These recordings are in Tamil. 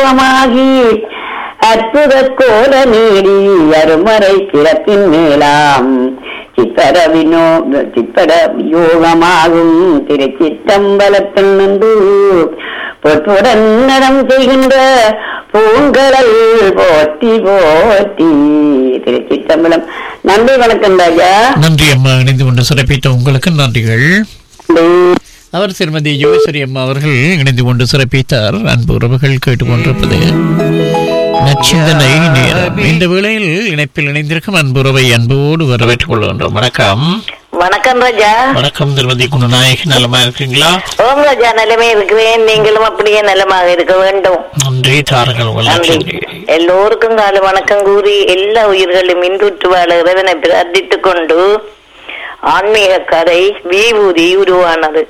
யோகமாகி அற்புத கோல நீடி அருமறை கிழக்கின் மேலாம் சித்தர வினோ சித்தர யோகமாகும் திருச்சித்தம்பலத்தில் நின்று பொற்றுடன் நடம் செய்கின்ற பூங்கடல் போற்றி போற்றி திருச்சித்தம்பலம் நன்றி வணக்கம் ராஜா நன்றி அம்மா இணைந்து கொண்டு சிறப்பித்த உங்களுக்கு நன்றிகள் அவர் திருமதி யோகேஸ்வரி அம்மா அவர்கள் இணைந்து கொண்டு சிறப்பித்தார் அன்பு உறவுகள் கேட்டுக்கொண்டிருப்பது நச்சிந்தனை நேரம் இந்த வேளையில் இணைப்பில் இணைந்திருக்கும் அன்பு உறவை அன்போடு வரவேற்றுக் கொள்கின்றோம் வணக்கம் வணக்கம் ராஜா வணக்கம் திருமதி குணநாயகி நலமா இருக்கீங்களா ஓம் ராஜா நிலைமை இருக்கிறேன் நீங்களும் அப்படியே நலமாக இருக்க வேண்டும் நன்றி தாருங்கள் உங்கள் நன்றி நன்றியை. எல்லோருக்கும் கால வணக்கம் கூறி எல்லா உயிர்களும் இன்புற்று வாழ இறைவனை பிரார்த்தித்துக் கொண்டு ஆன்மீக கதை வீபூதி உருவானது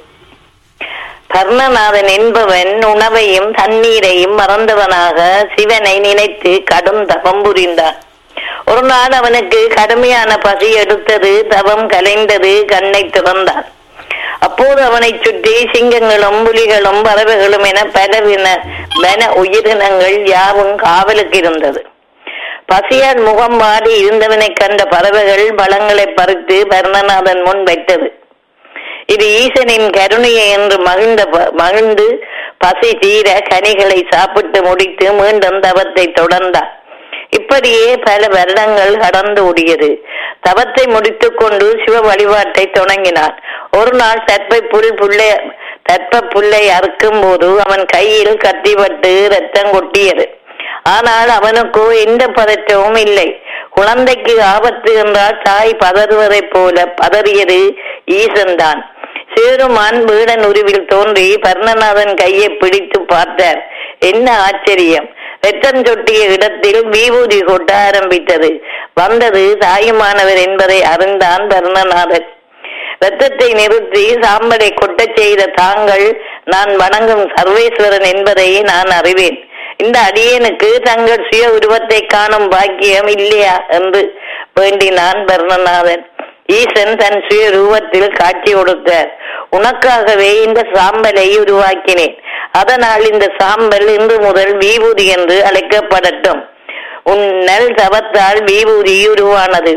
கர்ணநாதன் என்பவன் உணவையும் தண்ணீரையும் மறந்தவனாக சிவனை நினைத்து கடும் தவம் புரிந்தான் ஒரு நாள் அவனுக்கு கடுமையான பசி எடுத்தது தவம் கலைந்தது கண்ணை திறந்தான் அப்போது அவனை சுற்றி சிங்கங்களும் புலிகளும் பறவைகளும் என பலவின வன உயிரினங்கள் யாவும் காவலுக்கு இருந்தது பசியால் முகம் மாறி இருந்தவனை கண்ட பறவைகள் பழங்களை பறித்து பரணநாதன் முன் வைத்தது இது ஈசனின் கருணையை என்று மகிழ்ந்த ப- மகிழ்ந்து பசி தீர கனிகளை சாப்பிட்டு முடித்து மீண்டும் தவத்தை தொடர்ந்தார் இப்படியே பல வருடங்கள் கடந்து ஓடியது தவத்தை முடித்துக் கொண்டு சிவ வழிபாட்டை தொடங்கினார் ஒரு நாள் தற்பை புல் புல்லை தற்ப புல்லை அறுக்கும் போது அவன் கையில் கத்திப்பட்டு ரத்தம் கொட்டியது ஆனால் அவனுக்கோ எந்த பதற்றமும் இல்லை குழந்தைக்கு ஆபத்து என்றால் தாய் பதறுவதைப் போல பதறியது ஈசன்தான் சேருமான் வீடன் உருவில் தோன்றி பர்ணநாதன் கையை பிடித்து பார்த்தார் என்ன ஆச்சரியம் ரத்தம் சொட்டிய இடத்தில் விபூதி கொட்ட ஆரம்பித்தது வந்தது தாயுமானவர் என்பதை அறிந்தான் பர்ணநாதன் ரத்தத்தை நிறுத்தி சாம்பலை கொட்டச் செய்த தாங்கள் நான் வணங்கும் சர்வேஸ்வரன் என்பதை நான் அறிவேன் இந்த அடியனுக்கு தங்கள் சுய உருவத்தை காணும் பாக்கியம் இல்லையா என்று வேண்டினான் பர்ணநாதன் ஈசன் தன் சுய ரூபத்தில் காட்சி கொடுத்தார் உனக்காகவே இந்த சாம்பலை உருவாக்கினேன் அதனால் இந்த சாம்பல் இன்று முதல் விபூதி என்று அழைக்கப்படட்டும் உன் நல் தவத்தால் விபூதி உருவானது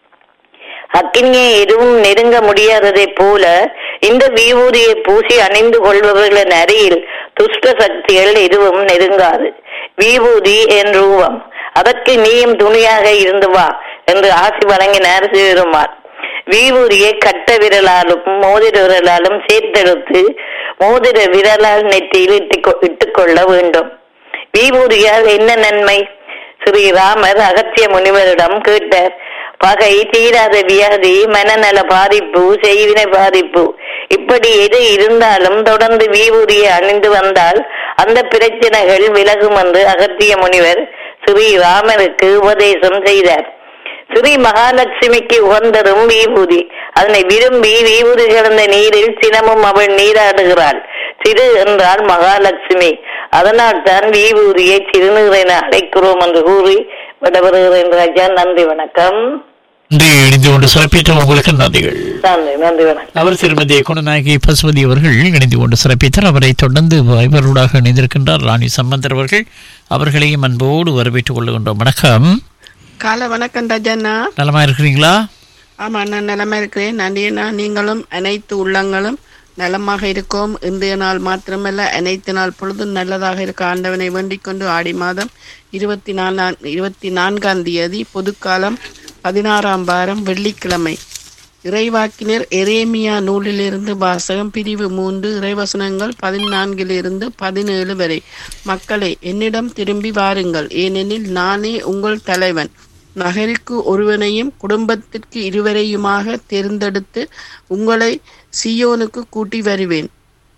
அக்கினியை எதுவும் நெருங்க முடியாததைப் போல இந்த விபூதியை பூசி அணிந்து கொள்பவர்களின் அருகில் துஷ்ட சக்திகள் எதுவும் நெருங்காது விபூதி என் ரூபம் அதற்கு நீயும் துணியாக இருந்து வா என்று ஆசி வழங்கினார் சிவருமார் விபூதியை கட்ட விரலாலும் மோதிர விரலாலும் சேர்த்தெடுத்து மோதிர விரலால் நெற்றியில் இட்டுக்கொ- இட்டுக்கொள்ள வேண்டும் விபூதியால் என்ன நன்மை ஸ்ரீராமர் அகத்திய முனிவரிடம் கேட்டார் பகை தீராத வியாதி மனநல பாதிப்பு செய்வினை பாதிப்பு இப்படி எது இருந்தாலும் தொடர்ந்து விபூதியை அணிந்து வந்தால் அந்த பிரச்சனைகள் விலகும் என்று அகத்திய முனிவர் ஸ்ரீராமருக்கு உபதேசம் செய்தார் ஸ்ரீ மகாலட்சுமிக்கு உகந்ததும் விபூதி அதனை விரும்பி விபூதி கிடந்த நீரில் சினமும் அவள் நீராடுகிறாள் சிறு என்றால் மகாலட்சுமி அதனால் தான் விபூதியை சிறுநீர் என அழைக்கிறோம் என்று கூறி விடவருகிறேன் ராஜா நன்றி வணக்கம் நன்றி இணைந்து கொண்டு சிறப்பித்த உங்களுக்கு நன்றிகள் நன்றி நன்றி வணக்கம் அவர் திருமதி குணநாயகி பசுபதி அவர்கள் இணைந்து கொண்டு சிறப்பித்தார் அவரை தொடர்ந்து வைபரோடாக இணைந்திருக்கின்றார் ராணி சம்பந்தர் அவர்கள் அவர்களையும் அன்போடு வரவேற்றுக் கொள்ளுகின்றோம் வணக்கம் காலை வணக்கம் ரஜனா நலமா இருக்கிறீங்களா ஆமா நான் நிலமா இருக்கிறேன் நன்றியண்ணா நீங்களும் அனைத்து உள்ளங்களும் நலமாக இருக்கோம் இன்றைய நாள் மாத்திரமல்ல அனைத்து நாள் பொழுதும் நல்லதாக இருக்க ஆண்டவனை வேண்டிக் கொண்டு ஆடி மாதம் இருபத்தி நாலாம் இருபத்தி நான்காம் தேதி பொதுக்காலம் பதினாறாம் வாரம் வெள்ளிக்கிழமை இறைவாக்கினர் எரேமியா நூலிலிருந்து வாசகம் பிரிவு மூன்று இறைவசனங்கள் பதினான்கிலிருந்து பதினேழு வரை மக்களே என்னிடம் திரும்பி வாருங்கள் ஏனெனில் நானே உங்கள் தலைவன் நகருக்கு ஒருவனையும் குடும்பத்திற்கு இருவரையுமாக தேர்ந்தெடுத்து உங்களை சியோனுக்கு கூட்டி வருவேன்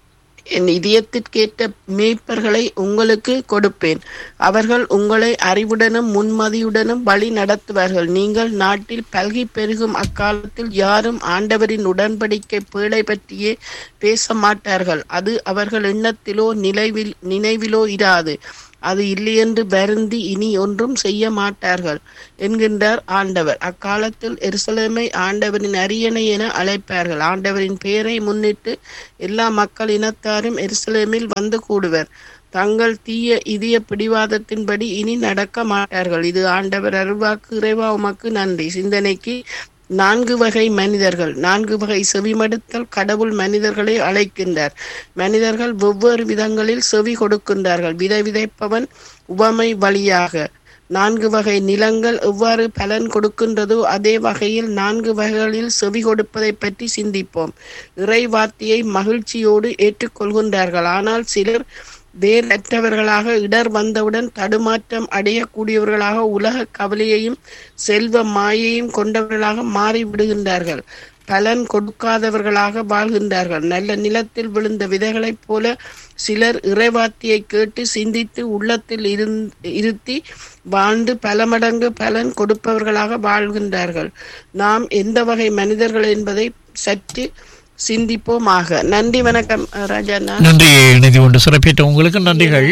என் இதயத்திற்கேற்ற மேய்ப்பர்களை உங்களுக்கு கொடுப்பேன் அவர்கள் உங்களை அறிவுடனும் முன்மதியுடனும் வழி நடத்துவார்கள் நீங்கள் நாட்டில் பல்கி பெருகும் அக்காலத்தில் யாரும் ஆண்டவரின் உடன்படிக்கை பேழை பற்றியே பேச மாட்டார்கள் அது அவர்கள் எண்ணத்திலோ நினைவில் நினைவிலோ இராது அது இல்லையென்று வருந்தி இனி ஒன்றும் செய்ய மாட்டார்கள் என்கின்றார் ஆண்டவர் அக்காலத்தில் எருசலேமை ஆண்டவரின் அரியணை என அழைப்பார்கள் ஆண்டவரின் பெயரை முன்னிட்டு எல்லா மக்கள் இனத்தாரும் எருசலேமில் வந்து கூடுவர் தங்கள் தீய இதய பிடிவாதத்தின்படி இனி நடக்க மாட்டார்கள் இது ஆண்டவர் அருள்வாக்கு இறைவா உமக்கு நன்றி சிந்தனைக்கு நான்கு வகை மனிதர்கள் நான்கு வகை செவிமடுத்தல் கடவுள் மனிதர்களை அழைக்கின்றார் மனிதர்கள் வெவ்வேறு விதங்களில் செவி கொடுக்கின்றார்கள் விதை விதைப்பவன் உவமை வழியாக நான்கு வகை நிலங்கள் எவ்வாறு பலன் கொடுக்கின்றதோ அதே வகையில் நான்கு வகைகளில் செவி கொடுப்பதை பற்றி சிந்திப்போம் இறை வார்த்தையை மகிழ்ச்சியோடு ஏற்றுக்கொள்கின்றார்கள் ஆனால் சிலர் வேறற்றவர்களாக இடர் வந்தவுடன் தடுமாற்றம் அடையக்கூடியவர்களாக உலக கவலையையும் செல்வ மாயையும் கொண்டவர்களாக மாறிவிடுகின்றார்கள் பலன் கொடுக்காதவர்களாக வாழ்கின்றார்கள் நல்ல நிலத்தில் விழுந்த விதைகளைப் போல சிலர் இறைவார்த்தையை கேட்டு சிந்தித்து உள்ளத்தில் இருந்- இருத்தி வாழ்ந்து பல மடங்கு பலன் கொடுப்பவர்களாக வாழ்கின்றார்கள் நாம் எந்த வகை மனிதர்கள் என்பதை சற்று சிந்திப்போமாக நன்றி வணக்கம் ராஜா நான் நன்றி இணைந்து கொண்டு சிறப்பித்த உங்களுக்கு நன்றிகள்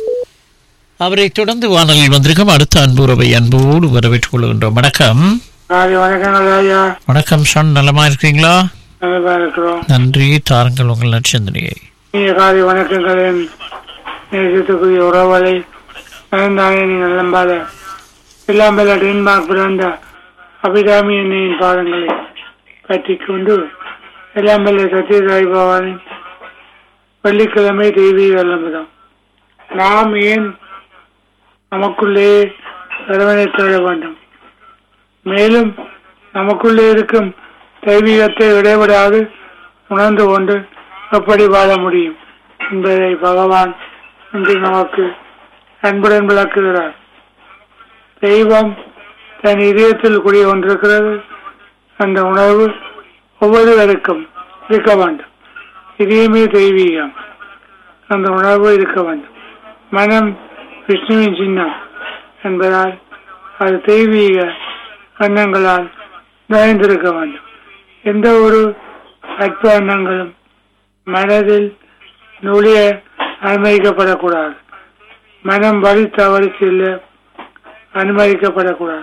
அவரை தொடர்ந்து வானலில் வந்திருக்கும் அடுத்த அன்புறவை அன்போடு வரவேற்றுக் கொள்கின்றோம் வணக்கம் காலை வணக்கங்கள் ஐயா வணக்கம் ஷன் நலமா இருக்கிறீங்களா நல்லா இருக்கிறோம் நன்றி தாருங்கள் உங்கள் நற்சந்தனையை நீங்க காலை வணக்கங்களின் நேசத்துக்குரிய உறவுகளை நலந்தானே நீங்கள் நம்பாத எல்லாம் பல டென்மார்க் பிறந்த அபிராமி என்னையின் பாதங்களை பற்றிக் கொண்டு எல்லாம் பல சத்யசாய் பவானின் வெள்ளிக்கிழமை தெய்வீக நம்புதம் நாம் ஏன் நமக்குள்ளே இறைவனை தேட வேண்டும் மேலும் நமக்குள்ளே இருக்கும் தெய்வீகத்தை இடைவிடாது உணர்ந்து கொண்டு எப்படி வாழ முடியும் என்பதை பகவான் இன்று நமக்கு அன்புடன் விளக்குகிறார் தெய்வம் தன் இதயத்தில் குடி கொண்டிருக்கிறது அந்த உணர்வு ஒவ்வொருவருக்கும் இருக்க வேண்டும் இதயமே தெய்வீகம் அந்த உணர்வு இருக்க வேண்டும் மனம் விஷ்ணுவின் சின்னம் என்பதால் அது தெய்வீக எண்ணங்களால் நிறைந்திருக்க வேண்டும் எந்த ஒரு அற்ப எண்ணங்களும் மனதில் நுழைய அனுமதிக்கப்படக்கூடாது மனம் வழி தவறி செல்ல அனுமதிக்கப்படக்கூடாது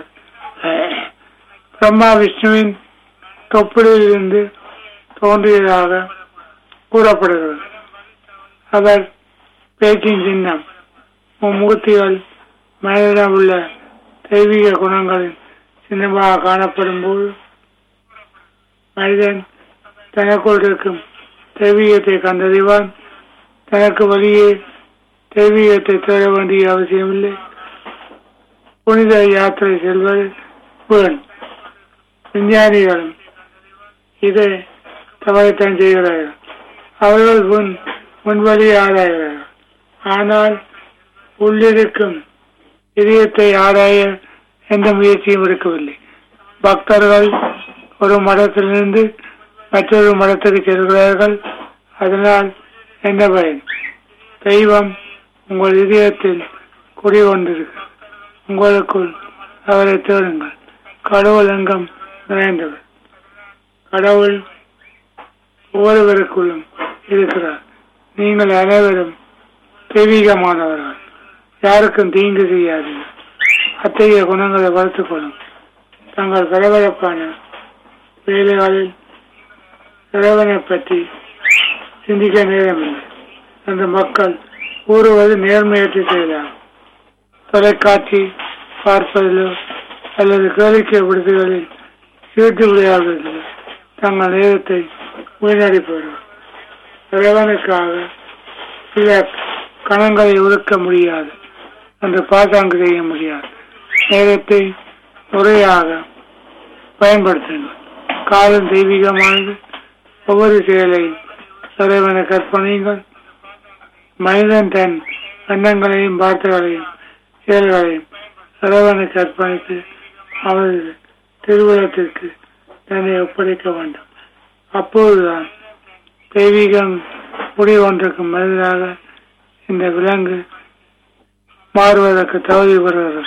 பிரம்மா விஷ்ணுவின் தொப்புளில் இருந்து தோன்றியதாக கூறப்படுகிறது அவர் பேச்சின் சின்னம் மும்மூர்த்திகள் மனிதனிடம் உள்ள தெய்வீக குணங்களின் சின்னமாக காணப்படும் போது மனிதன் தனக்குள் இருக்கும் தெய்வீகத்தை கண்டறிவான் தனக்கு வழியே தெய்வீகத்தை தேட வேண்டிய அவசியமில்லை புனித யாத்திரை செல்வது வீண் விஞ்ஞானிகளும் இதை தவறத்தான் செய்கிறார்கள் அவர்கள் முன் முன்வழி ஆராய்கிறார்கள் ஆனால் உள்ளிருக்கும் இதயத்தை ஆராய எந்த முயற்சியும் எடுக்கவில்லை பக்தர்கள் ஒரு மடத்திலிருந்து மற்றொரு மடத்துக்கு செல்கிறார்கள் அதனால் என்ன பயன் தெய்வம் உங்கள் இதயத்தில் குடிகொண்டிருக்கு உங்களுக்குள் அவரை தேடுங்கள் கடவுள் எங்கும் நிறைந்தவர் கடவுள் ஒவ்வொருவருக்குள்ளும் இருக்கிறார் நீங்கள் அனைவரும் தெய்வீகமானவர்கள் யாருக்கும் தீங்கு செய்யாதீர்கள் அத்தகைய குணங்களை வளர்த்துக் கொள்ளும் தங்கள் பரபரப்பான வேலைகளில் இறைவனை பற்றி சிந்திக்க நேரமில்லை அந்த மக்கள் கூறுவது நேர்மையற்ற செயலாகும் தொலைக்காட்சி பார்ப்பதிலோ அல்லது கேளிக்கை விடுதிகளில் சீட்டு விளையாடுவதிலோ தங்கள் நேரத்தை வீணடிப்பவர்கள் இறைவனுக்காக சில கணங்களை ஒதுக்க முடியாது என்று பாசாங்கு செய்ய முடியாது நேரத்தை முறையாக பயன்படுத்துங்கள் காலம் தெய்வீகமானது ஒவ்வொரு செயலையும் இறைவனை கற்பனையுங்கள் மனிதன் தன் எண்ணங்களையும் வார்த்தைகளையும் செயல்களையும் இறைவனுக்கு அர்ப்பணித்து அவரது திருவிழத்திற்கு தன்னை ஒப்படைக்க வேண்டும் அப்போதுதான் தெய்வீகம் முடிவொன்றுக்கும் மனிதனாக இந்த விலங்கு மாறுவதற்கு தகுதி பெறுகிறது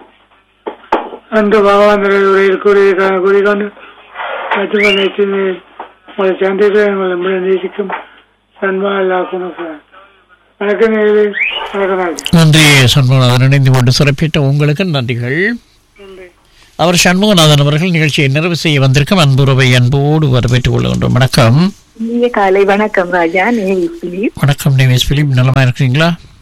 அன்று பகவான் உரையில் கூறிய கூறிக்கொண்டு மற்றும் நெற்றினில் உங்களை சந்தித்து உங்களை மிக நேசிக்கும் சன்மா அல்லா குணப்பார் வணக்கம் நேயர்களே. வணக்கம் நாயகி. நன்றி சண்முகநாதன் இணைந்து கொண்டு சிறப்பித்த உங்களுக்கு நன்றிகள் அவர் சண்முகநாதன் அவர்கள் நிகழ்ச்சியை நிறைவு செய்ய வந்திருக்கும் அன்புறவை அன்போடு வரவேற்றுக் கொள்கின்றோம் வணக்கம் இனிய காலை வணக்கம் ராஜா நேவி பிலிப் வணக்கம் நேவேஸ் பிலிப் நலமா இருக்கிறீங்களா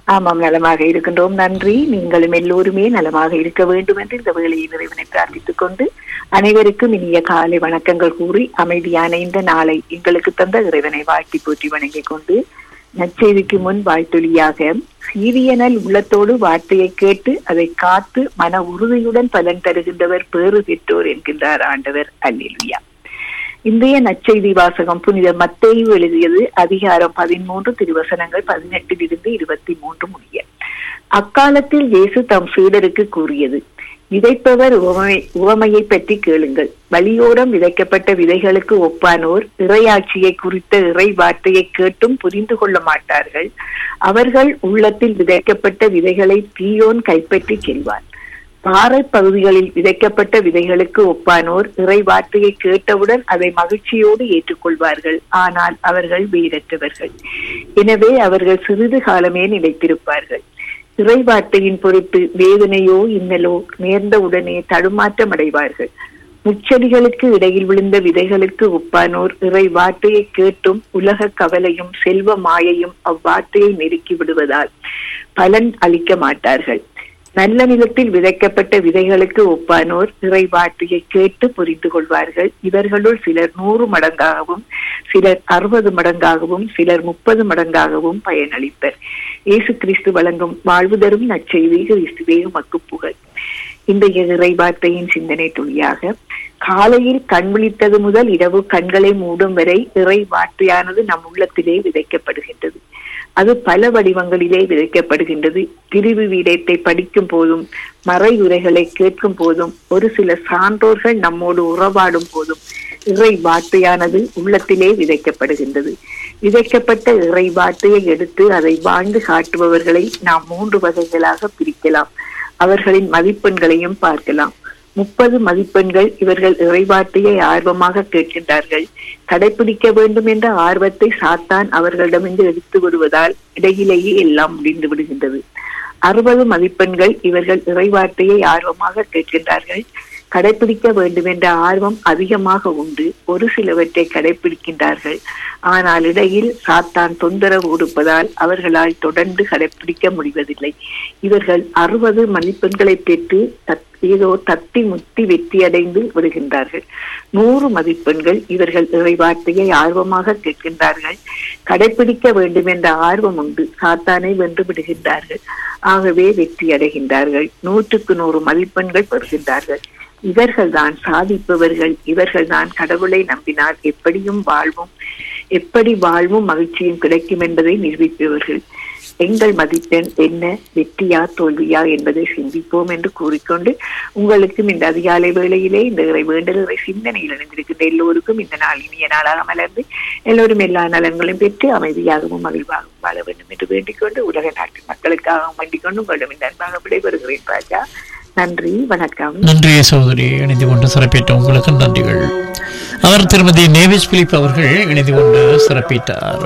ஆமாம் நலமாக இருக்கின்றோம் நன்றி நீங்களும் எல்லோருமே நலமாக இருக்க வேண்டும் என்று இந்த வேளையில் இறைவனை பிரார்த்தித்துக் கொண்டு அனைவருக்கும் இனிய காலை வணக்கங்கள் கூறி அமைதியான இந்த நாளை எங்களுக்கு தந்த இறைவனை வாழ்த்தி போற்றி வணங்கிக் கொண்டு நற்செய்திக்கு முன் வாழ்த்தொலியாக சீரியனல் உள்ளத்தோடு வார்த்தையை கேட்டு அதை காத்து மன உறுதியுடன் பலன் தருகின்றவர் பேறு பெற்றோர் என்கின்றார் ஆண்டவர் அல்லேலுயா இன்றைய நற்செய்தி வாசகம் புனித மத்தேயு எழுதியது அதிகாரம் பதிமூன்று திருவசனங்கள் பதினெட்டிலிருந்து இருபத்தி மூன்று முடிய அக்காலத்தில் இயேசு தம் சீடருக்கு கூறியது விதைப்பவர் உவமை உவமையை பற்றி கேளுங்கள் வழியோரம் விதைக்கப்பட்ட விதைகளுக்கு ஒப்பானோர் இறையாட்சியை குறித்த இறை வார்த்தையை கேட்டும் புரிந்து கொள்ள மாட்டார்கள் அவர்கள் உள்ளத்தில் விதைக்கப்பட்ட விதைகளை தீயோன் கைப்பற்றி செல்வார் பாறை பகுதிகளில் விதைக்கப்பட்ட விதைகளுக்கு ஒப்பானோர் இறை வார்த்தையை கேட்டவுடன் அதை மகிழ்ச்சியோடு ஏற்றுக்கொள்வார்கள் ஆனால் அவர்கள் வேறற்றவர்கள் எனவே அவர்கள் சிறிது காலமே நிலைத்திருப்பார்கள் இறை வார்த்தையின் பொருட்டு வேதனையோ இன்னலோ நேர்ந்த உடனே தடுமாற்றம் அடைவார்கள் முச்செடிகளுக்கு இடையில் விழுந்த விதைகளுக்கு ஒப்பானோர் இறை வார்த்தையை கேட்டும் உலக கவலையும் செல்வ மாயையும் அவ்வார்த்தையை நெருக்கி விடுவதால் பலன் அளிக்க மாட்டார்கள் நல்ல நிலத்தில் விதைக்கப்பட்ட விதைகளுக்கு ஒப்பானோர் இறை வார்த்தையை கேட்டு புரிந்து கொள்வார்கள் இவர்களுள் சிலர் நூறு மடங்காகவும் சிலர் அறுபது மடங்காகவும் சிலர் முப்பது மடங்காகவும் பயனளிப்பர் இயேசு கிறிஸ்து வழங்கும் வாழ்வு தரும் நற்செய்தி கிறிஸ்துவே உமக்கு புகழ் இன்றைய இறை வார்த்தையின் சிந்தனை துளியாக காலையில் கண் விழித்தது முதல் இரவு கண்களை மூடும் வரை இறை வார்த்தையானது நம் உள்ளத்திலே விதைக்கப்படுகின்றது அது பல வடிவங்களிலே விதைக்கப்படுகின்றது பிரிவு வீடத்தை படிக்கும் போதும் மறை உரைகளை கேட்கும் போதும் ஒரு சில சான்றோர்கள் நம்மோடு உறவாடும் போதும் இறை வார்த்தையானது உள்ளத்திலே விதைக்கப்படுகின்றது விதைக்கப்பட்ட இறை வார்த்தையை எடுத்து அதை வாழ்ந்து காட்டுபவர்களை நாம் மூன்று வகைகளாக பிரிக்கலாம் அவர்களின் மதிப்பெண்களையும் பார்க்கலாம் முப்பது மதிப்பெண்கள் இவர்கள் இறைவார்த்தையை ஆர்வமாக கேட்கின்றார்கள் கடைபிடிக்க வேண்டும் என்ற ஆர்வத்தை சாத்தான் அவர்களிடமிருந்து எடுத்து விடுவதால் இடையிலேயே எல்லாம் முடிந்து விடுகின்றது அறுபது மதிப்பெண்கள் இவர்கள் இறைவார்த்தையை ஆர்வமாக கேட்கின்றார்கள் கடைபிடிக்க வேண்டும் என்ற ஆர்வம் அதிகமாக உண்டு ஒரு சிலவற்றை கடைபிடிக்கின்றார்கள் ஆனால் இடையில் சாத்தான் தொந்தரவு கொடுப்பதால் அவர்களால் தொடர்ந்து கடைபிடிக்க முடிவதில்லை இவர்கள் அறுபது மதிப்பெண்களை பெற்று ஏதோ தத்தி முத்தி வெற்றி அடைந்து விடுகின்றார்கள் நூறு மதிப்பெண்கள் இவர்கள் இறைவார்த்தையை ஆர்வமாக கேட்கின்றார்கள் கடைபிடிக்க வேண்டும் என்ற ஆர்வம் உண்டு சாத்தானை வென்று விடுகின்றார்கள் ஆகவே வெற்றி அடைகின்றார்கள் நூற்றுக்கு நூறு மதிப்பெண்கள் பெறுகின்றார்கள் இவர்கள்தான் சாதிப்பவர்கள் இவர்கள்தான் கடவுளை நம்பினால் எப்படியும் வாழ்வும் எப்படி வாழ்வும் மகிழ்ச்சியும் கிடைக்கும் என்பதை நிரூபிப்பவர்கள் எங்கள் மதிப்பெண் என்ன வெற்றியா தோல்வியா என்பதை சிந்திப்போம் என்று கூறிக்கொண்டு உங்களுக்கும் இந்த அதிகாலை வேளையிலே இந்த இறை வேண்டல்களை சிந்தனையில் இணைந்திருக்கின்ற எல்லோருக்கும் இந்த நாள் இனிய நாளாக மலர்ந்து எல்லோரும் எல்லா நலன்களையும் பெற்று அமைதியாகவும் மகிழ்வாகவும் வாழ வேண்டும் என்று வேண்டிக் கொண்டு உலக நாட்டு மக்களுக்காகவும் வேண்டிக் கொண்டு உங்களிடம் இந்த அன்பாக விடைபெறுகிறேன் ராஜா நன்றி வணக்கம் நன்றி சகோதரி இணைந்து கொண்டு சிறப்பித்த உங்களுக்கு நன்றிகள் அவர் திருமதி நேவிஸ் பிலிப் அவர்கள் இணைந்து கொண்டு சிறப்பித்தார்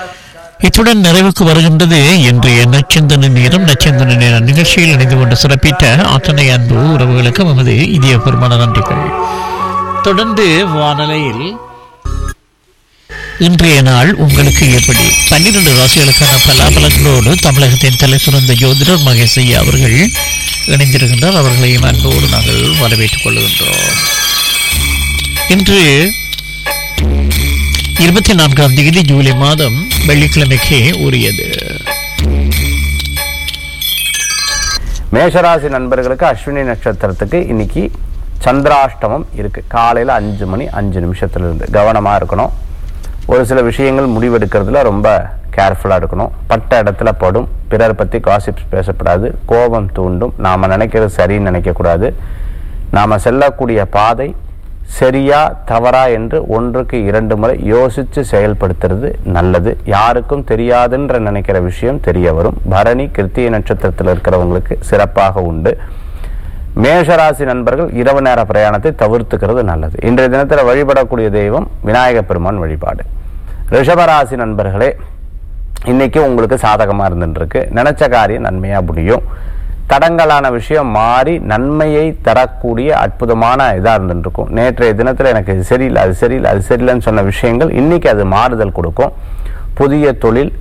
இத்துடன் நிறைவுக்கு வருகின்றது இன்றைய நச்சிந்தன நேரம் நச்சிந்தன நேரம் நிகழ்ச்சியில் இணைந்து கொண்டு சிறப்பித்த அத்தனை அன்பு உறவுகளுக்கு நமது இதயபூர்வமான நன்றிகள் தொடர்ந்து வானலையில் இன்றைய நாள் உங்களுக்கு எப்படி பன்னிரண்டு ராசிகளுக்கான பலாபலங்களோடு தமிழகத்தின் தலை சிறந்த ஜோதிடர் மகேஷ் ஐயா அவர்கள் இணைந்திருக்கின்றார் அவர்களையும் அன்போடு நாங்கள் வரவேற்றுக் கொள்கின்றோம் இன்று இருபத்தி நான்காம் தேதி ஜூலை மாதம் வெள்ளிக்கிழமைக்கு உரியது மேஷராசி நண்பர்களுக்கு அஸ்வினி நட்சத்திரத்துக்கு இன்னைக்கு சந்திராஷ்டமம் இருக்கு காலையில் அஞ்சு மணி அஞ்சு நிமிஷத்துல இருந்து கவனமா இருக்கணும் ஒரு சில விஷயங்கள் முடிவெடுக்கிறதுல ரொம்ப கேர்ஃபுல்லாக இருக்கணும் பட்ட இடத்துல படும் பிறர் பற்றி காசிப்ஸ் பேசப்படாது கோபம் தூண்டும் நாம் நினைக்கிறது சரின்னு நினைக்கக்கூடாது நாம் செல்லக்கூடிய பாதை சரியா தவறா என்று ஒன்றுக்கு இரண்டு முறை யோசித்து செயல்படுத்துறது நல்லது யாருக்கும் தெரியாதுன்ற நினைக்கிற விஷயம் தெரிய வரும் பரணி கிருத்திய நட்சத்திரத்தில் இருக்கிறவங்களுக்கு சிறப்பாக உண்டு மேஷராசி நண்பர்கள் இரவு நேர பிரயாணத்தை தவிர்த்துக்கிறது நல்லது இன்றைய தினத்தில் வழிபடக்கூடிய தெய்வம் விநாயக பெருமான் வழிபாடு ரிஷபராசி நண்பர்களே இன்னைக்கு உங்களுக்கு சாதகமாக இருந்துட்டு இருக்கு நினைச்ச காரியம் நன்மையாக முடியும் தடங்கலான விஷயம் மாறி நன்மையை தரக்கூடிய அற்புதமான இதாக இருந்துட்டு இருக்கும் நேற்றைய தினத்தில் எனக்கு இது சரியில்லை அது சரியில்லை அது சரியில்லைன்னு சொன்ன விஷயங்கள் இன்னைக்கு அது மாறுதல் கொடுக்கும் புதிய தொழில் அப்பா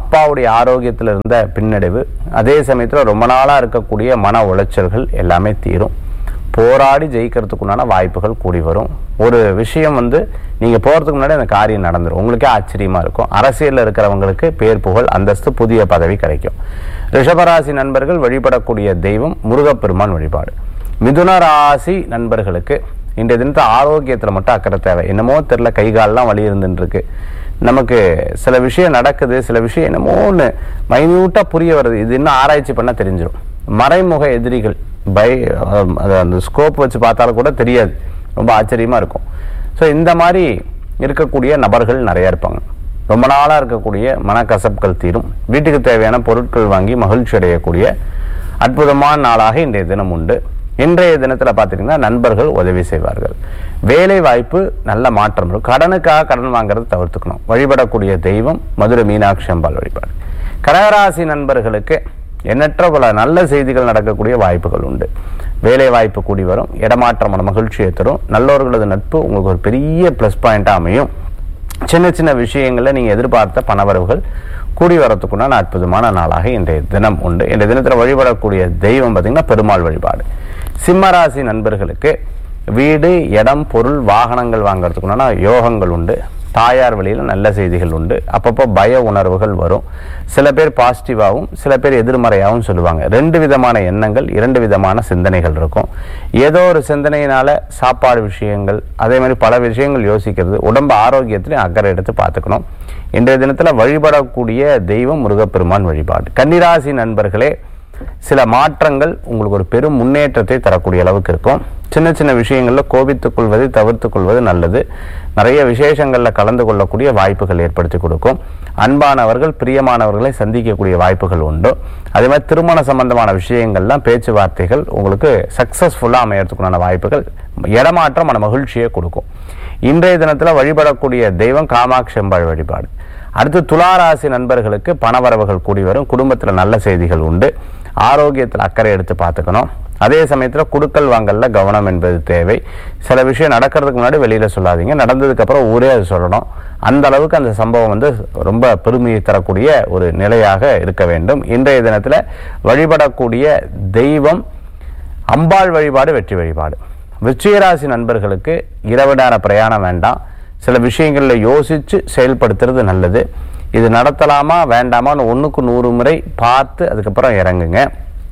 அப்பாவுடைய ஆரோக்கியத்தில் இருந்த பின்னடைவு அதே சமயத்தில் ரொம்ப நாளாக இருக்கக்கூடிய மன உளைச்சல்கள் எல்லாமே தீரும் போராடி ஜெயிக்கிறதுக்குண்டான வாய்ப்புகள் கூடி வரும் ஒரு விஷயம் வந்து நீங்கள் போகிறதுக்கு முன்னாடி அந்த காரியம் நடந்துடும் உங்களுக்கே ஆச்சரியமாக இருக்கும் அரசியலில் இருக்கிறவங்களுக்கு பேர் புகழ் அந்தஸ்து புதிய பதவி கிடைக்கும் ரிஷபராசி நண்பர்கள் வழிபடக்கூடிய தெய்வம் முருகப்பெருமான் வழிபாடு மிதுன ராசி நண்பர்களுக்கு இன்றைய தினத்தை ஆரோக்கியத்தில் மட்டும் அக்கறை தேவை என்னமோ தெரில கை கால்லாம் வலி இருந்துட்டு இருக்கு நமக்கு சில விஷயம் நடக்குது சில விஷயம் என்னமோ ஒன்று மைன்யூட்டாக புரிய வருது இது இன்னும் ஆராய்ச்சி பண்ணால் தெரிஞ்சிடும் மறைமுக எதிரிகள் பை அஹ், அது அந்த ஸ்கோப் வச்சு பார்த்தாலும் கூட தெரியாது ரொம்ப ஆச்சரியமாக இருக்கும் ஸோ இந்த மாதிரி இருக்கக்கூடிய நபர்கள் நிறைய இருப்பாங்க ரொம்ப நாளாக இருக்கக்கூடிய மனக்கசப்புகள் தீரும் வீட்டுக்கு தேவையான பொருட்கள் வாங்கி மகிழ்ச்சி அடையக்கூடிய அற்புதமான நாளாக இன்றைய தினம் உண்டு இன்றைய தினத்தில் பார்த்தீங்கன்னா நண்பர்கள் உதவி செய்வார்கள் வேலை வாய்ப்பு நல்ல மாற்றம் இருக்கும் கடனுக்காக கடன் வாங்குறது தவிர்த்துக்கணும் வழிபடக்கூடிய தெய்வம் மதுரை மீனாட்சி அம்பாள் வழிபாடு கடகராசி நண்பர்களுக்கு எண்ணற்ற பல நல்ல செய்திகள் நடக்கக்கூடிய வாய்ப்புகள் உண்டு வேலை வாய்ப்பு கூடி வரும் இடமாற்றமான மகிழ்ச்சியை தரும் நல்லவர்களது நட்பு உங்களுக்கு ஒரு பெரிய ப்ளஸ் பாயிண்டாக அமையும் சின்ன சின்ன விஷயங்களில் நீங்கள் எதிர்பார்த்த பணவரவுகள் கூடி வரத்துக்குண்டான அற்புதமான நாளாக இன்றைய தினம் உண்டு இன்றைய தினத்தில் வழிபடக்கூடிய தெய்வம் பார்த்தீங்கன்னா பெருமாள் வழிபாடு சிம்மராசி நண்பர்களுக்கு வீடு இடம் பொருள் வாகனங்கள் வாங்குறதுக்குண்டான யோகங்கள் உண்டு தாயார் வழியில் நல்ல செய்திகள் உண்டு அப்பப்போ பய உணர்வுகள் வரும் சில பேர் பாசிட்டிவாகவும் சில பேர் எதிர்மறையாகவும் சொல்லுவாங்க ரெண்டு விதமான எண்ணங்கள் இரண்டு விதமான சிந்தனைகள் இருக்கும் ஏதோ ஒரு சிந்தனையினால சாப்பாடு விஷயங்கள் அதே மாதிரி பல விஷயங்கள் யோசிக்கிறது உடம்பு ஆரோக்கியத்திலையும் அக்கறை எடுத்து பார்த்துக்கணும் இன்றைய தினத்தில் வழிபடக்கூடிய தெய்வம் முருகப்பெருமான் வழிபாடு கன்னிராசி நண்பர்களே சில மாற்றங்கள் உங்களுக்கு ஒரு பெரும் முன்னேற்றத்தை தரக்கூடிய அளவுக்கு இருக்கும் சின்ன சின்ன விஷயங்களில் கோபித்துக் கொள்வதை தவிர்த்துக் கொள்வது நல்லது நிறைய விசேஷங்களில் கலந்து கொள்ளக்கூடிய வாய்ப்புகள் ஏற்படுத்தி கொடுக்கும் அன்பானவர்கள் பிரியமானவர்களை சந்திக்கக்கூடிய வாய்ப்புகள் உண்டு அதே மாதிரி திருமண சம்பந்தமான விஷயங்கள்லாம் பேச்சுவார்த்தைகள் உங்களுக்கு சக்சஸ்ஃபுல்லாக அமையறதுக்குண்டான வாய்ப்புகள் இடமாற்றம் மன மகிழ்ச்சியை கொடுக்கும் இன்றைய தினத்தில் வழிபடக்கூடிய தெய்வம் காமாட்சி அம்பாள் வழிபாடு அடுத்து துளாராசி நண்பர்களுக்கு பணவரவுகள் கூடி வரும் குடும்பத்தில் நல்ல செய்திகள் உண்டு ஆரோக்கியத்தில் அக்கறை எடுத்து பார்த்துக்கணும் அதே சமயத்தில் குடுக்கல் வாங்கல்ல கவனம் என்பது தேவை சில விஷயம் நடக்கிறதுக்கு முன்னாடி வெளியில் சொல்லாதீங்க நடந்ததுக்கு அப்புறம் ஊரே அது சொல்லணும் அந்த அளவுக்கு அந்த சம்பவம் வந்து ரொம்ப பெருமையை தரக்கூடிய ஒரு நிலையாக இருக்க வேண்டும் இன்றைய தினத்தில் வழிபடக்கூடிய தெய்வம் அம்பாள் வழிபாடு வெற்றி வழிபாடு விருச்சிகராசி நண்பர்களுக்கு இரவு நேர பிரயாணம் வேண்டாம் சில விஷயங்களில் யோசித்து செயல்படுத்துறது நல்லது இது நடத்தலாமா வேண்டாமான்னு ஒன்றுக்கு நூறு முறை பார்த்து அதுக்கப்புறம் இறங்குங்க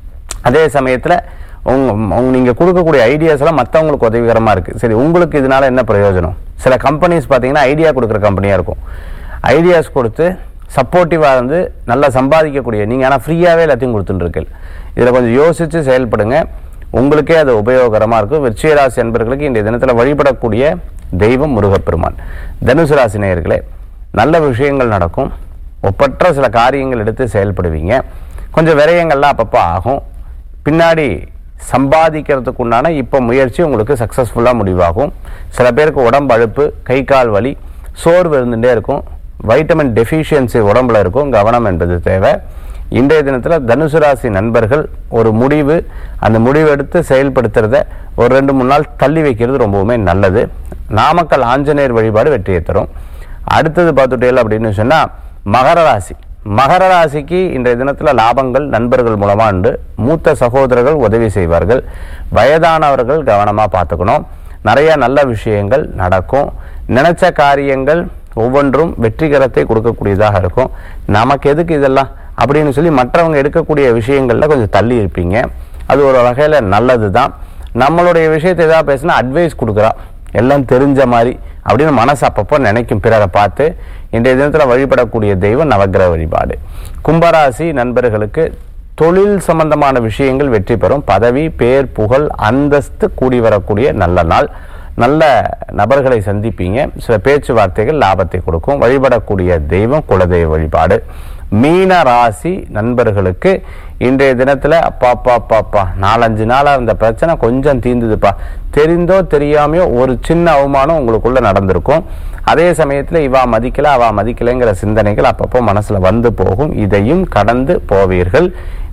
அதே சமயத்தில் உங்க உங்க நீங்கள் கொடுக்கக்கூடிய ஐடியாஸ் எல்லாம் மற்றவங்களுக்கு உதவிகரமாக இருக்குது சரி உங்களுக்கு இதனால என்ன பிரயோஜனம் சில கம்பெனிஸ் பார்த்தீங்கன்னா ஐடியா கொடுக்குற கம்பெனியாக இருக்கும் ஐடியாஸ் கொடுத்து சப்போர்ட்டிவாக இருந்து நல்லா சம்பாதிக்கக்கூடிய நீங்கள் ஆனால் ஃப்ரீயாகவே எல்லாத்தையும் கொடுத்துட்டுருக்கீங்க இதில் கொஞ்சம் யோசித்து செயல்படுங்க உங்களுக்கே அது உபயோகரமாக இருக்கும் விருச்சிக ராசி என்பர்களுக்கு இன்றைய தினத்தில் வழிபடக்கூடிய தெய்வம் முருகப்பெருமான் தனுசு ராசி நேயர்களே நல்ல விஷயங்கள் நடக்கும் ஒப்பற்ற சில காரியங்கள் எடுத்து செயல்படுவீங்க கொஞ்சம் விரயங்கள்லாம் அப்பப்போ ஆகும் பின்னாடி சம்பாதிக்கிறதுக்கு உண்டான இப்போ முயற்சி உங்களுக்கு சக்ஸஸ்ஃபுல்லாக முடிவாகும் சில பேருக்கு உடம்பு அழுப்பு கை கால் வலி சோர்வு இருந்துகிட்டே இருக்கும் வைட்டமின் டெஃபிஷியன்சி உடம்புல இருக்கும் கவனம் என்பது தேவை இன்றைய தினத்தில் தனுசு ராசி நண்பர்கள் ஒரு முடிவு அந்த முடிவு எடுத்து செயல்படுத்துறத ஒரு ரெண்டு மூணு நாள் தள்ளி வைக்கிறது ரொம்பவுமே நல்லது நாமக்கல் ஆஞ்சநேயர் வழிபாடு வெற்றியை தரும் அடுத்தது பார்த்துட்டேல் அப்படின்னு சொன்னால் மகர ராசி மகர ராசிக்கு இன்றைய தினத்தில் லாபங்கள் நண்பர்கள் மூலமாக உண்டு மூத்த சகோதரர்கள் உதவி செய்வார்கள் வயதானவர்கள் கவனமாக பார்த்துக்கணும் நிறைய நல்ல விஷயங்கள் நடக்கும் நினைச்ச காரியங்கள் ஒவ்வொன்றும் வெற்றிகரத்தை கொடுக்கக்கூடியதாக இருக்கும் நமக்கு எதுக்கு இதெல்லாம் அப்படின்னு சொல்லி மற்றவங்க எடுக்கக்கூடிய விஷயங்களில் கொஞ்சம் தள்ளி இருப்பீங்க அது ஒரு வகையில் நல்லது தான் நம்மளுடைய விஷயத்தை ஏதாவது பேசினா அட்வைஸ் கொடுக்குறா எல்லாம் தெரிஞ்ச மாதிரி அப்படின்னு மனசு அப்பப்போ நினைக்கும் பிறரை பார்த்து இன்றைய தினத்தில் வழிபடக்கூடிய தெய்வம் நவக்கிரக வழிபாடு கும்பராசி நண்பர்களுக்கு தொழில் சம்பந்தமான விஷயங்கள் வெற்றி பெறும் பதவி பேர் புகழ் அந்தஸ்து கூடி வரக்கூடிய நல்ல நாள் நல்ல நபர்களை சந்திப்பீங்க சில பேச்சுவார்த்தைகள் லாபத்தை கொடுக்கும் வழிபடக்கூடிய தெய்வம் குலதெய்வ வழிபாடு மீன ராசி நண்பர்களுக்கு இன்றைய தினத்தில் அப்பா அப்பா அப்பா அப்பா நாலஞ்சு நாளாக இருந்த பிரச்சனை கொஞ்சம் தீர்ந்துதுப்பா தெரிந்தோ தெரியாமையோ ஒரு சின்ன அவமானம் உங்களுக்குள்ள நடந்திருக்கும் அதே சமயத்தில் இவா மதிக்கல அவா மதிக்கலைங்கிற சிந்தனைகள் அப்பப்போ மனசில் வந்து போகும் இதையும் கடந்து போவீர்கள்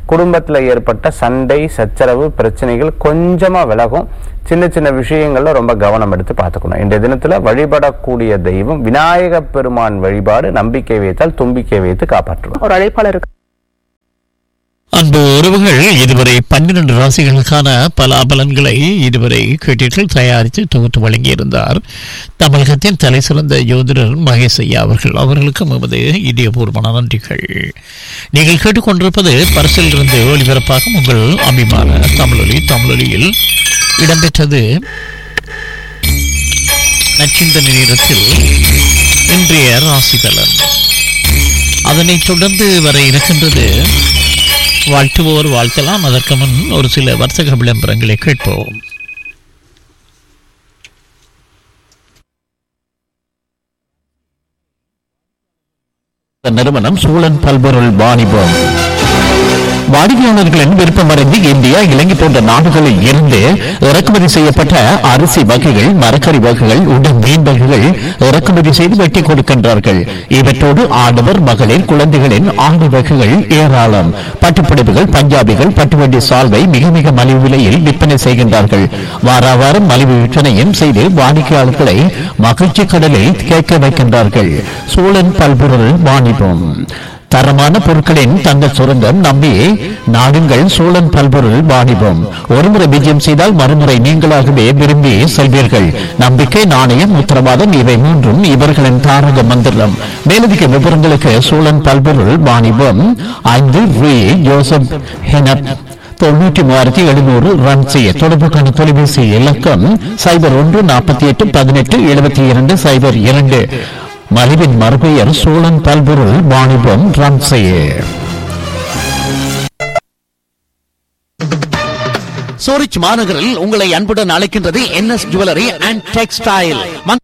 குடும்பத்தில் ஏற்பட்ட சண்டை சச்சரவு பிரச்சனைகள் கொஞ்சமாக விலகும் சின்ன சின்ன விஷயங்கள்ல ரொம்ப கவனம் எடுத்து பார்த்துக்கணும் இன்றைய தினத்தில் வழிபடக்கூடிய தெய்வம் விநாயக பெருமான் வழிபாடு நம்பிக்கை வைத்தால் தும்பிக்கை வைத்து காப்பாற்றுவோம் ஒரு அழைப்பாளருக்கு அன்பு உறவுகள் இதுவரை பன்னிரண்டு ராசிகளுக்கான பலாபலன்களை இதுவரை கேட்டீர்கள் தயாரித்து தொகுத்து வழங்கியிருந்தார் தமிழகத்தின் தலை சிறந்த யோதிடர் மகேஷ் ஐயா அவர்கள் அவர்களுக்கும் எமது இதயபூர்வமான நன்றிகள் நீங்கள் கேட்டுக்கொண்டிருப்பது பரிசிலிருந்து ஒளிபரப்பாகும் உங்கள் அபிமான தமிழொலி தமிழொலியில் இடம்பெற்றது நச்சிந்தன நேரத்தில் இன்றைய ராசி பலன் அதனைத் தொடர்ந்து வர இருக்கின்றது வாழ்த்துவோர் வாழ்த்தலாம் அதற்கு முன் ஒரு சில வர்த்தக விளம்பரங்களை கேட்போம் நிறுவனம் சூழன் பல்பொருள் வாணிபம் வாடிக்கையாளர்களின் விருப்பமறிந்து இந்தியா இலங்கை போன்ற நாடுகளில் இருந்து இறக்குமதி செய்யப்பட்ட அரிசி வகைகள் மரக்கறி வகைகள் உடன் மீன் வகைகள் இறக்குமதி செய்து வெட்டி கொடுக்கின்றார்கள் இவற்றோடு ஆடவர் மகளிர் குழந்தைகளின் ஆண்டு வகைகள் ஏராளம் பட்டுப்புடவைகள் பஞ்சாபிகள் பட்டுவண்டி சால்வை மிக மிக மலிவு விலையில் விற்பனை செய்கின்றார்கள் வார வாரம் மலிவு விற்பனையும் செய்து வாடிக்கையாளர்களை மகிழ்ச்சி கடலில் கேட்க வைக்கின்றார்கள் சூழன் பல்பொருள் வாணிபம் தரமான பொருட்களின் தங்க சுரங்கம் நம்பி நாடுங்கள் சோழன் பல்பொருள் வாணிபம் ஒருமுறை விஜயம் செய்தால் மறுமுறை நீங்களாகவே விரும்பி செல்வீர்கள் நம்பிக்கை நாணயம் உத்தரவாதம் இவை மூன்றும் இவர்களின் தாரக மந்திரம் மேலதிக விவரங்களுக்கு சோழன் பல்பொருள் வாணிபம் ஐந்து ரூ ஜோசப் ஹெனப் தொண்ணூற்றி மூவாயிரத்தி எழுநூறு ரன் செய்ய தொடர்புக்கான தொலைபேசி இலக்கம் சைபர் ஒன்று நாற்பத்தி எட்டு பதினெட்டு எழுபத்தி இரண்டு சைபர் இரண்டு மலிவின் மறுபெயர் சோழன் பல்பொருள் வாணிபம் ரன் செய்ய சூரிச் மாநகரில் உங்களை அன்புடன் அழைக்கின்றது என்எஸ் ஜுவல்லரி அண்ட் டெக்ஸ்டைல்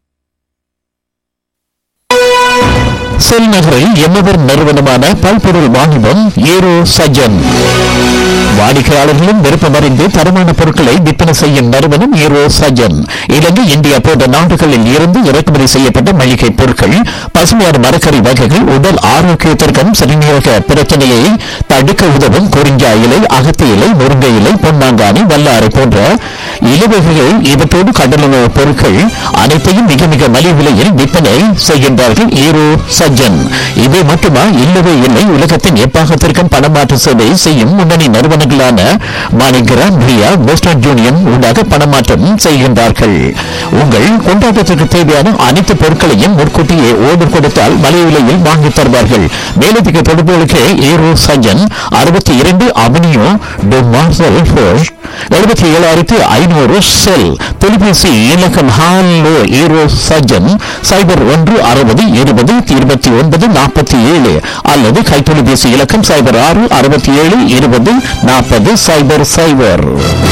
செல் நகரில் எம்மவர் நிறுவனமான பல்பொருள் வாணிபம் ஏரோ சஜன் வாடிக்கையாளர்களும் விருப்பமறிந்து தரமான பொருட்களை விற்பனை செய்யும் நிறுவனம் ஏரோ சஜன் இலங்கை இந்தியா போன்ற நாடுகளில் இருந்து இறக்குமதி செய்யப்பட்ட மளிகை பொருட்கள் பசுமையான மரக்கறி வகைகள் உடல் ஆரோக்கியத்திற்கும் சிறுநீரக பிரச்சனையை தடுக்க உதவும் குறிஞ்சா இலை அகத்தி இலை முருங்கை இலை பொன்னாங்கானி வல்லாரை போன்ற இலவகைகள் இவற்றோடு கடலுணவு பொருட்கள் அனைத்தையும் மிக மிக மலிவு விலையில் விற்பனை செய்கின்றார்கள் ஈரோ சஜ்ஜன் இவை மட்டுமா இல்லவே இல்லை உலகத்தின் எப்பாகத்திற்கும் பணமாற்று சேவை செய்யும் முன்னணி நிறுவனங்களான மாணிகிராம் ரியா வெஸ்டர்ன் யூனியன் ஊடாக பணமாற்றம் செய்கின்றார்கள் உங்கள் கொண்டாட்டத்திற்கு தேவையான அனைத்து பொருட்களையும் முன்கூட்டியே ஓர்டர் கொடுத்தால் மலிவு விலையில் வாங்கித் தருவார்கள் மேலதிக தொடர்புகளுக்கு ஈரோ சஜ்ஜன் அறுபத்தி இரண்டு அவனியோ டு மார்சல் ஃபோர்ஸ் எழுபத்தி ஏழாயிரத்தி ஐநூறு செல் தொலைபேசி இலக்கம் ஹாலோ ஈரோ சஜன் சைபர் ஒன்று அறுபது இருபது இருபத்தி ஒன்பது நாற்பத்தி ஏழு அல்லது கைத்தொலைபேசி இலக்கம் சைபர் ஆறு அறுபத்தி ஏழு இருபது நாற்பது சைபர் சைபர்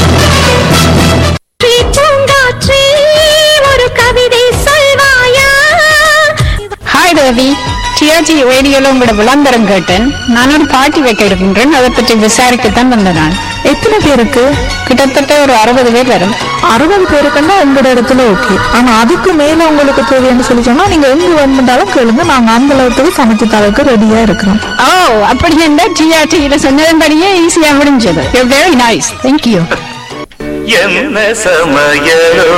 ஒரு கவிதை சொல்வாயா ஹாய் தேவி டிஆர்ஜி ரேடியோல உங்களோட விளம்பரம் கேட்டேன் நான் ஒரு பார்ட்டி வைக்க இருக்கின்றேன் அதை பற்றி விசாரிக்கத்தான் வந்த நான் எத்தனை பேருக்கு கிட்டத்தட்ட ஒரு அறுபது பேர் வரும் அறுபது பேருக்குன்னா உங்களோட இடத்துல ஓகே ஆனா அதுக்கு மேல உங்களுக்கு தேவைன்னு சொல்லி சொன்னா நீங்க எங்க வேணுமென்றாலும் கேளுங்க நாங்க அந்த அளவுக்கு சமைச்சு தரக்கு ரெடியா இருக்கிறோம் ஓ அப்படி இருந்தா டிஆர்டியில சொன்னதன்படியே ஈஸியா முடிஞ்சது வெரி நைஸ் தேங்க்யூ என்ன சமையலோ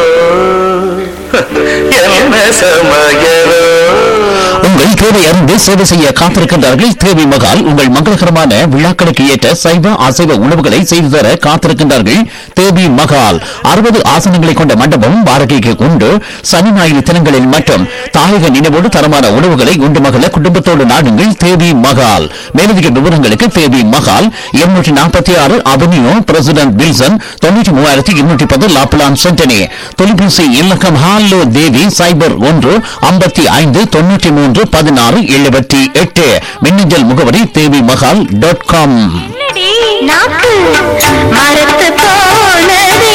என்ன சமையலோ உங்கள் தேவை அறிந்து சேவை செய்ய காத்திருக்கின்றார்கள் தேவி மகால் உங்கள் மங்களகரமான விழாக்களுக்கு ஏற்ற சைவ அசைவ உணவுகளை செய்து தர காத்திருக்கின்றார்கள் தேவி மகால் அறுபது ஆசனங்களை கொண்ட மண்டபம் வாடகைக்கு உண்டு சனி ஞாயிறு தினங்களில் மற்றும் தாயக நினைவோடு தரமான உணவுகளை உண்டு மகள குடும்பத்தோடு நாடுங்கள் தேவி மகால் மேலதிக விவரங்களுக்கு தேவி மகால் இருநூற்றி நாற்பத்தி ஆறு அவனியோ பிரசிடென்ட் வில்சன் தொண்ணூற்றி மூவாயிரத்தி இருநூற்றி பத்து லாப்லான் சென்டனி தொலைபேசி இலக்கம் ஹாலோ தேவி சைபர் ஒன்று ஐம்பத்தி ஐந்து தொண்ணூற்றி மூன்று பதினாறு எழுபத்தி எட்டு மின்னஞ்சல் முகவரி தேவி மகால் டாட் காம் நாக்கு மரத்து போனதே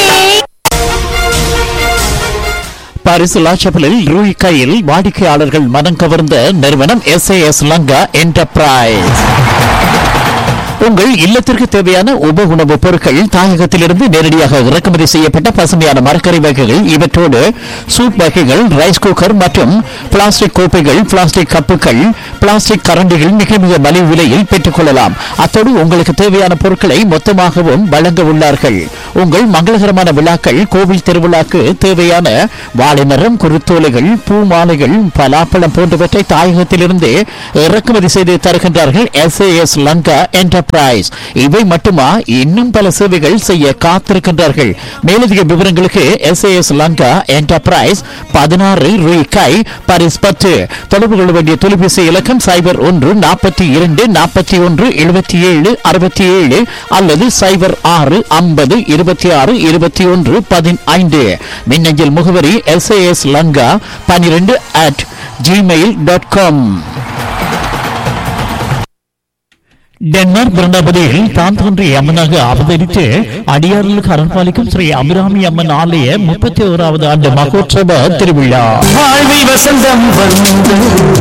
பரிசுலா செப்பலில் ரூய் கையில் வாடிக்கையாளர்கள் மனம் கவர்ந்த நிறுவனம் S A S Lanka enterprise உங்கள் இல்லத்திற்கு தேவையான உப உணவுப் பொருட்கள் தாயகத்திலிருந்து நேரடியாக இறக்குமதி செய்யப்பட்ட பசுமையான மரக்கறி வகைகள் இவற்றோடு சூப் வகைகள் ரைஸ் குக்கர் மற்றும் பிளாஸ்டிக் கோப்பைகள் பிளாஸ்டிக் கப்புகள் பிளாஸ்டிக் கரண்டிகள் மிக மிக மலிவு விலையில் பெற்றுக்கொள்ளலாம் அத்தோடு உங்களுக்கு தேவையான பொருட்களை மொத்தமாகவும் வழங்க உள்ளார்கள் உங்கள் மங்களகரமான விழாக்கள் கோவில் திருவிழாக்கு தேவையான வாழைமரம் குருத்தோலைகள் பூ மாலைகள் பலாப்பழம் போன்றவற்றை தாயகத்திலிருந்து இறக்குமதி செய்து தருகின்றார்கள் எஸ் லங்கா என்டர்பிரைஸ் இவை மட்டுமா இன்னும் பல சேவைகள் செய்ய காத்திருக்கின்றார்கள் மேலதிக விவரங்களுக்கு எஸ் லங்கா என்டர்பிரைஸ் பதினாறு ரூபாய் பரிஸ் பத்து தொடர்பு கொள்ள வேண்டிய தொலைபேசி இலக்கம் சைபர் ஒன்று நாற்பத்தி இரண்டு நாற்பத்தி ஒன்று எழுபத்தி ஏழு அறுபத்தி ஏழு அல்லது சைபர் ஆறு ஐம்பது இருபத்தி ஆறு இருபத்தி ஒன்று பதினைந்து மின்னஞ்சல் முகவரி எஸ் லங்கா பனிரெண்டு at Gmail dot com Denmark பிருந்தாபதியில் தான் தோன்றிய அம்மனாக அவதரித்து அடியார்களுக்கு அரண்பாலிக்கும் ஸ்ரீ அபிராமி அம்மன் ஆலய முப்பத்தி ஓராவது ஆண்டு மகோற்சவ திருவிழா வாழ்வில் வசந்தம் வந்து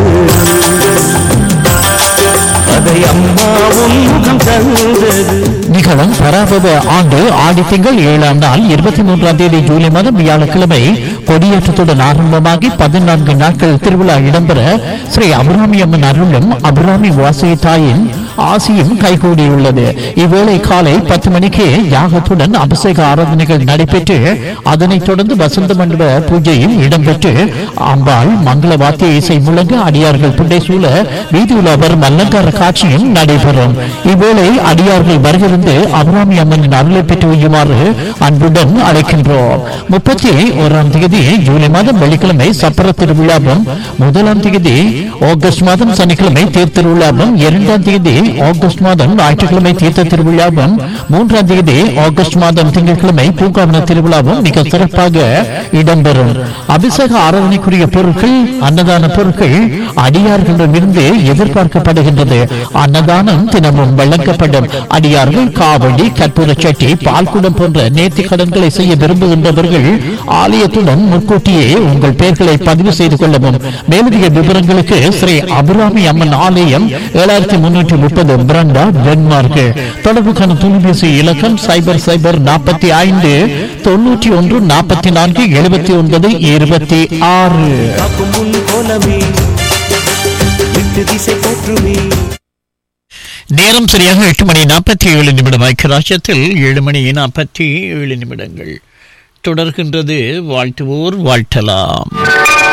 அதை அம்மாவும் முகம் தந்தது நிகழும் பராபவ ஆண்டு ஆடி திங்கள் ஏழாம் நாள் இருபத்தி மூன்றாம் தேதி ஜூலை மாதம் வியாழக்கிழமை கொடியேற்றத்துடன் ஆரம்பமாகி பதினான்கு நாட்கள் திருவிழா இடம்பெற ஸ்ரீ அபிராமி அம்மன் அருளும் அபிராமி வாசகி தாயின் ஆசியும் கைகூடியுள்ளது இவ்வேளை காலை பத்து மணிக்கு யாகத்துடன் அபிஷேக ஆராதனைகள் நடைபெற்று அதனைத் தொடர்ந்து வசந்த மண்டப பூஜையும் இடம்பெற்று அம்பாள் மங்கள வாத்திய இசை முழங்க அடியார்கள் புண்டை சூழ வீதி உலா வரும் அலங்கார காட்சியும் நடைபெறும் இவ்வேளை அடியார்கள் வருகிருந்து அபிராமி அம்மனின் அருளை பெற்று வையுமாறு அன்புடன் அழைக்கின்றோம் முப்பத்தி ஓராம் தேதி ஜூலை மாதம் வெள்ளிக்கிழமை சப்பர திருவிழாவும் முதலாம் தேதி ஆகஸ்ட் மாதம் சனிக்கிழமை தேர் திருவிழாவும் இரண்டாம் தேதி ஆகஸ்ட் மாதம் ஞாயிற்றுக்கிழமை தீர்த்த திருவிழாவும் மூன்றாம் தேதி ஆகஸ்ட் மாதம் திங்கட்கிழமை பூங்காவன திருவிழாவும் மிக சிறப்பாக இடம்பெறும் அபிஷேக ஆராதனைக்குரிய பொருட்கள் அன்னதான பொருட்கள் அடியார்களிடமிருந்து எதிர்பார்க்கப்படுகின்றது அன்னதானம் தினமும் வழங்கப்படும் அடியார்கள் காவடி கற்பூர சட்டி பால்குடம் போன்ற நேர்த்தி கடன்களை செய்ய விரும்புகின்றவர்கள் ஆலயத்துடன் முன்கூட்டியே உங்கள் பெயர்களை பதிவு செய்து கொள்ளவும் மேலதிக விவரங்களுக்கு ஸ்ரீ அபிராமி அம்மன் ஆலயம் ஏழாயிரத்தி முன்னூற்றி முப்பது பிரண்டா டென்மார்க் தொடர்புக்கான தொலைபேசி இலக்கம் சைபர் சைபர் நாற்பத்தி ஐந்து தொண்ணூற்றி ஒன்று நாற்பத்தி நான்கு எழுபத்தி ஒன்பது இருபத்தி ஆறு காக்கும் முன் கோலமே விட்டு திசை போற்றுமே நேரம் சரியாக எட்டு மணி நாற்பத்தி ஏழு நிமிடம் ஐக்கியராஜ்யத்தில் ஏழு மணி நாற்பத்தி ஏழு நிமிடங்கள் தொடர்கின்றது வாழ்த்துவோர் வாழ்த்தலாம்